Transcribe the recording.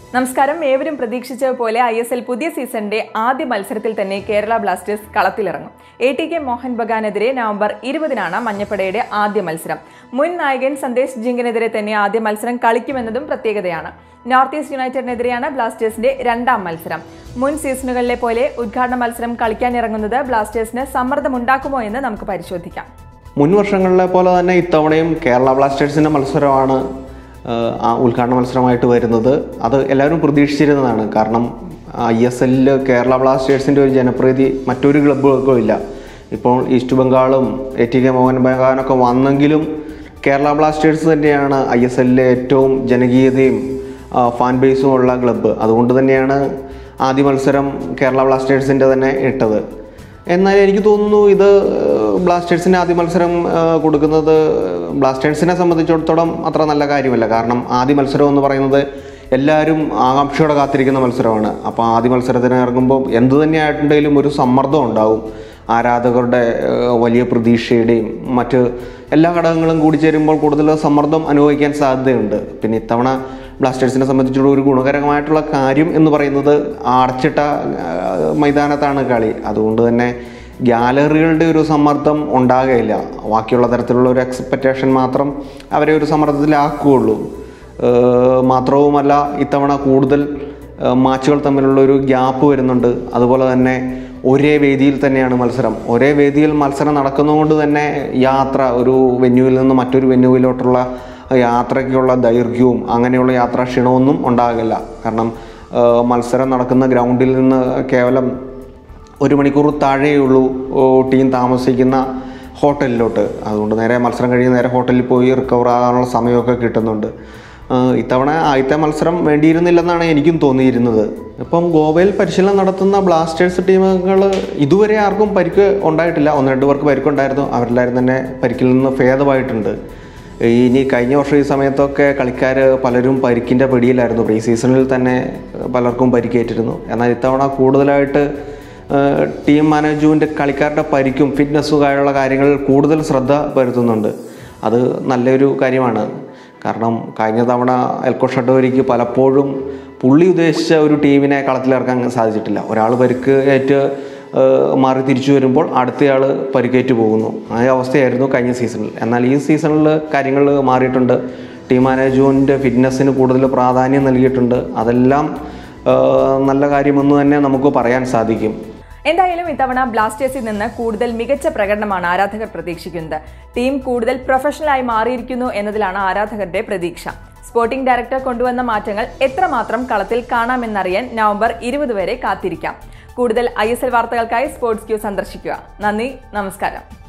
നമസ്കാരം ഏവരും പ്രതീക്ഷിച്ച പോലെ ഐ എസ് എൽ പുതിയ സീസണിന്റെ ആദ്യ മത്സരത്തിൽ തന്നെ കേരള ബ്ലാസ്റ്റേഴ്സ് കളത്തിലിറങ്ങും എ ടി കെ മോഹൻ ബഗാനെതിരെ നവംബർ ഇരുപതിനാണ് മഞ്ഞപ്പടയുടെ ആദ്യ മത്സരം മുൻ നായകൻ സന്ദേശ് ജിങ്കിനെതിരെ തന്നെ ആദ്യ മത്സരം കളിക്കുമെന്നതും പ്രത്യേകതയാണ് നോർത്ത് ഈസ്റ്റ് യുണൈറ്റഡിനെതിരെയാണ് ബ്ലാസ്റ്റേഴ്സിന്റെ രണ്ടാം മത്സരം മുൻ സീസണുകളിലെ പോലെ ഉദ്ഘാടന മത്സരം കളിക്കാനിറങ്ങുന്നത് ബ്ലാസ്റ്റേഴ്സിന് സമ്മർദ്ദമുണ്ടാക്കുമോ എന്ന് നമുക്ക് പരിശോധിക്കാം മുൻ വർഷങ്ങളിലെ പോലെ തന്നെ ഇത്തവണയും കേരള ബ്ലാസ്റ്റേഴ്സിൻ്റെ മത്സരമാണ് ആഹ്, ആ ഉദ്ഘാടന മത്സരമായിട്ട് വരുന്നത് അത് എല്ലാവരും പ്രതീക്ഷിച്ചിരുന്നതാണ് കാരണം ഐ എസ് എല്ലിൽ കേരള ബ്ലാസ്റ്റേഴ്സിൻ്റെ ഒരു ജനപ്രീതി മറ്റൊരു ക്ലബ്ബുകൾക്കും ഇല്ല ഇപ്പോൾ ഈസ്റ്റ് ബംഗാളും എ ടി കെ മോഹൻ ബഗാനൊക്കെ വന്നെങ്കിലും കേരള ബ്ലാസ്റ്റേഴ്സ് തന്നെയാണ് ഐ എസ് എല്ലിലെ ഏറ്റവും ജനകീയതയും ആ, ഫാൻ ബേസും ഉള്ള ക്ലബ്ബ് അതുകൊണ്ട് തന്നെയാണ് ആദ്യ മത്സരം കേരള ബ്ലാസ്റ്റേഴ്സിൻ്റെ തന്നെ ഇട്ടത് എന്നാൽ എനിക്ക് തോന്നുന്നു ഇത് ബ്ലാസ്റ്റേഴ്സിന് ആദ്യ മത്സരം ആ, കൊടുക്കുന്നത് ബ്ലാസ്റ്റേഴ്സിനെ സംബന്ധിച്ചിടത്തോളം അത്ര നല്ല കാര്യമല്ല കാരണം ആദ്യ മത്സരം എന്ന് പറയുന്നത് എല്ലാവരും ആകാംക്ഷയോടെ കാത്തിരിക്കുന്ന മത്സരമാണ് അപ്പോൾ ആദ്യ മത്സരത്തിന് ഇറങ്ങുമ്പോൾ എന്ത് തന്നെയായിട്ടുണ്ടെങ്കിലും ഒരു സമ്മർദ്ദം ഉണ്ടാവും ആരാധകരുടെ ആ, വലിയ പ്രതീക്ഷയുടെയും മറ്റ് എല്ലാ ഘടകങ്ങളും കൂടി ചേരുമ്പോൾ കൂടുതൽ സമ്മർദ്ദം അനുഭവിക്കാൻ സാധ്യതയുണ്ട് പിന്നെ ഇത്തവണ ബ്ലാസ്റ്റേഴ്സിനെ സംബന്ധിച്ചുള്ള ഒരു ഗുണകരമായിട്ടുള്ള കാര്യം എന്ന് പറയുന്നത് അടച്ചിട്ട ആ, മൈതാനത്താണ് കളി അതുകൊണ്ട് തന്നെ ഗ്യാലറികളുടെ ഒരു സമ്മർദ്ദം ഉണ്ടാകുകയില്ല ബാക്കിയുള്ള തരത്തിലുള്ള ഒരു എക്സ്പെക്റ്റേഷൻ മാത്രം അവരെ ഒരു സമ്മർദ്ദത്തിലാക്കുകയുള്ളൂ ഏഹ് മാത്രവുമല്ല ഇത്തവണ കൂടുതൽ ഏഹ് മാച്ചുകൾ തമ്മിലുള്ള ഒരു ഗ്യാപ്പ് വരുന്നുണ്ട് അതുപോലെ തന്നെ ഒരേ വേദിയിൽ തന്നെയാണ് മത്സരം ഒരേ വേദിയിൽ മത്സരം നടക്കുന്നതുകൊണ്ട് തന്നെ യാത്ര ഒരു വെന്യൂവിൽ നിന്ന് മറ്റൊരു വെന്യൂവിലോട്ടുള്ള യാത്രയ്ക്കുള്ള ദൈർഘ്യവും അങ്ങനെയുള്ള യാത്രാ ക്ഷീണമൊന്നും ഉണ്ടാകില്ല കാരണം ഏഹ് മത്സരം നടക്കുന്ന ഗ്രൗണ്ടിൽ നിന്ന് കേവലം ഒരു മണിക്കൂർ താഴെയുള്ളൂ ഓ, ടീം താമസിക്കുന്ന ഹോട്ടലിലോട്ട് അതുകൊണ്ട് നേരെ മത്സരം കഴിഞ്ഞ് നേരെ ഹോട്ടലിൽ പോയി റിക്കവർ ആകാനുള്ള സമയമൊക്കെ കിട്ടുന്നുണ്ട് ആ, ഇത്തവണ ആദ്യത്തെ മത്സരം വേണ്ടിയിരുന്നില്ലെന്നാണ് എനിക്കും തോന്നിയിരുന്നത് ഇപ്പം ഗോവയിൽ പരിശീലനം നടത്തുന്ന ബ്ലാസ്റ്റേഴ്സ് ടീമുകൾ ഇതുവരെ ആർക്കും പരിക്ക് ഉണ്ടായിട്ടില്ല ഒന്ന് രണ്ട് പേർക്ക് പരിക്കുണ്ടായിരുന്നു അവരെല്ലാവരും തന്നെ പരിക്കിൽ നിന്ന് ഭേദമായിട്ടുണ്ട് ഇനി കഴിഞ്ഞ വർഷം ഈ സമയത്തൊക്കെ കളിക്കാർ പലരും പരിക്കിൻ്റെ പിടിയിലായിരുന്നു പ്രീ സീസണിൽ തന്നെ പലർക്കും പരിക്കേറ്റിരുന്നു എന്നാൽ ഇത്തവണ കൂടുതലായിട്ട് ഏഹ്, ടീം മാനേജ്മെൻറ്റ് കളിക്കാരുടെ പരിക്കും ഫിറ്റ്നസ്സും ആയുള്ള കാര്യങ്ങളിൽ കൂടുതൽ ശ്രദ്ധ വരുത്തുന്നുണ്ട് അത് നല്ലൊരു കാര്യമാണ് കാരണം കഴിഞ്ഞ തവണ എൽക്കോ ഷഡോരിക്ക് പലപ്പോഴും പുള്ളി ഉദ്ദേശിച്ച ഒരു ടീമിനെ കളത്തിലിറക്കാൻ സാധിച്ചിട്ടില്ല ഒരാൾ പരിക്ക് ഏറ്റ് ഏഹ്, മാറി തിരിച്ചു വരുമ്പോൾ അടുത്തയാൾ പരിക്കേറ്റ് പോകുന്നു ആ അവസ്ഥയായിരുന്നു കഴിഞ്ഞ സീസണിൽ എന്നാൽ ഈ സീസണിൽ കാര്യങ്ങൾ മാറിയിട്ടുണ്ട് ടീം മാനേജ്മെൻറ്റ് ഫിറ്റ്നസ്സിന് കൂടുതൽ പ്രാധാന്യം നൽകിയിട്ടുണ്ട് അതെല്ലാം ഏഹ്, നല്ല കാര്യമെന്ന് തന്നെ നമുക്ക് പറയാൻ സാധിക്കും എന്തായാലും ഇത്തവണ ബ്ലാസ്റ്റേഴ്സിൽ നിന്ന് കൂടുതൽ മികച്ച പ്രകടനമാണ് ആരാധകർ പ്രതീക്ഷിക്കുന്നത് ടീം കൂടുതൽ പ്രൊഫഷണലായി മാറിയിരിക്കുന്നു എന്നതിലാണ് ആരാധകരുടെ പ്രതീക്ഷ സ്പോർട്ടിംഗ് ഡയറക്ടർ കൊണ്ടുവന്ന മാറ്റങ്ങൾ എത്രമാത്രം കളത്തിൽ കാണാമെന്നറിയാൻ നവംബർ ഇരുപത് വരെ കാത്തിരിക്കാം കൂടുതൽ ഐ എസ് എൽ വാർത്തകൾക്കായി സ്പോർട്സ് ക്യൂ സന്ദർശിക്കുക നന്ദി നമസ്കാരം